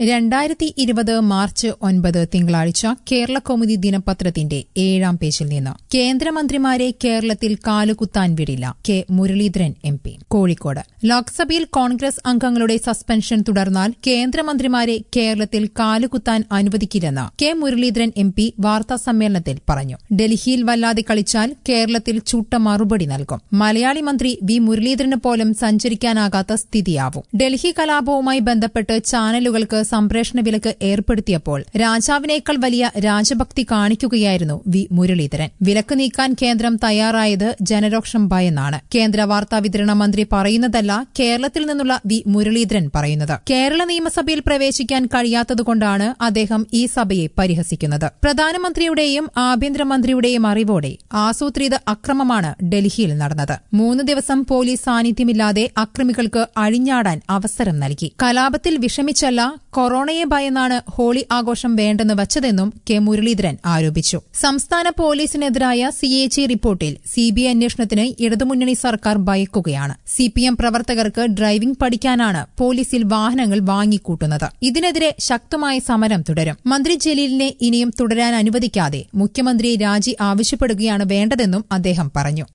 രണ്ടായിരത്തി ഇരുപത് മാർച്ച് ഒൻപത് തിങ്കളാഴ്ച കേരള കൗമുദി ദിനപത്രത്തിന്റെ ഏഴാം പേജിൽ നിന്ന് കേന്ദ്രമന്ത്രിമാരെ കേരളത്തിൽ കാലുകുത്താൻ വിടില്ല K Muraleedharan M P Kozhikode ലോക്സഭയിൽ കോൺഗ്രസ് അംഗങ്ങളുടെ സസ്പെൻഷൻ തുടർന്നാൽ കേന്ദ്രമന്ത്രിമാരെ കേരളത്തിൽ കാലുകുത്താൻ അനുവദിക്കില്ലെന്ന് കെ മുരളീധരൻ എം പി വാർത്താസമ്മേളനത്തിൽ പറഞ്ഞു ഡൽഹിയിൽ വല്ലാതെ കളിച്ചാൽ കേരളത്തിൽ ചുട്ട മറുപടി നൽകും മലയാളി മന്ത്രി വി മുരളീധരന് പോലും സഞ്ചരിക്കാനാകാത്ത സ്ഥിതിയാവും ഡൽഹി കലാപവുമായി ബന്ധപ്പെട്ട് ചാനലുകൾക്ക് സംപ്രേഷണ വിലക്ക് ഏർപ്പെടുത്തിയപ്പോൾ രാജാവിനേക്കാൾ വലിയ രാജഭക്തി കാണിക്കുകയായിരുന്നു വി മുരളീധരൻ വിലക്ക് നീക്കാൻ കേന്ദ്രം തയ്യാറായത് ജനരോക്ഷം ഭയന്നാണ് കേന്ദ്ര വാർത്താ വിതരണ മന്ത്രി പറയുന്നതല്ല കേരളത്തിൽ നിന്നുള്ള വി മുരളീധരൻ പറയുന്നത് കേരള നിയമസഭയിൽ പ്രവേശിക്കാൻ കഴിയാത്തതുകൊണ്ടാണ് അദ്ദേഹം ഈ സഭയെ പരിഹസിക്കുന്നത് പ്രധാനമന്ത്രിയുടെയും ആഭ്യന്തരമന്ത്രിയുടെയും അറിവോടെ ആസൂത്രിത അക്രമമാണ് ഡൽഹിയിൽ നടന്നത് മൂന്ന് ദിവസം പോലീസ് സാന്നിധ്യമില്ലാതെ അക്രമികൾക്ക് അഴിഞ്ഞാടാൻ അവസരം നൽകി കലാപത്തിൽ വിഷമിച്ചല്ല കൊറോണയെ ഭയന്നാണ് ഹോളി ആഘോഷം വേണ്ടെന്ന് വച്ചതെന്നും കെ മുരളീധരൻ ആരോപിച്ചു സംസ്ഥാന പോലീസിനെതിരായ സിഎജി റിപ്പോർട്ടിൽ സിബിഐ അന്വേഷണത്തിന് ഇടതുമുന്നണി സർക്കാർ ഭയക്കുകയാണ് സിപിഎം പ്രവർത്തകർക്ക് ഡ്രൈവിംഗ് പഠിക്കാനാണ് പോലീസിൽ വാഹനങ്ങൾ വാങ്ങിക്കൂട്ടുന്നത് ഇതിനെതിരെ ശക്തമായ സമരം തുടരും മന്ത്രി ജലീലിനെ ഇനിയും തുടരാൻ അനുവദിക്കാതെ മുഖ്യമന്ത്രിയെ രാജി ആവശ്യപ്പെടുകയാണ് വേണ്ടതെന്നും അദ്ദേഹം പറഞ്ഞു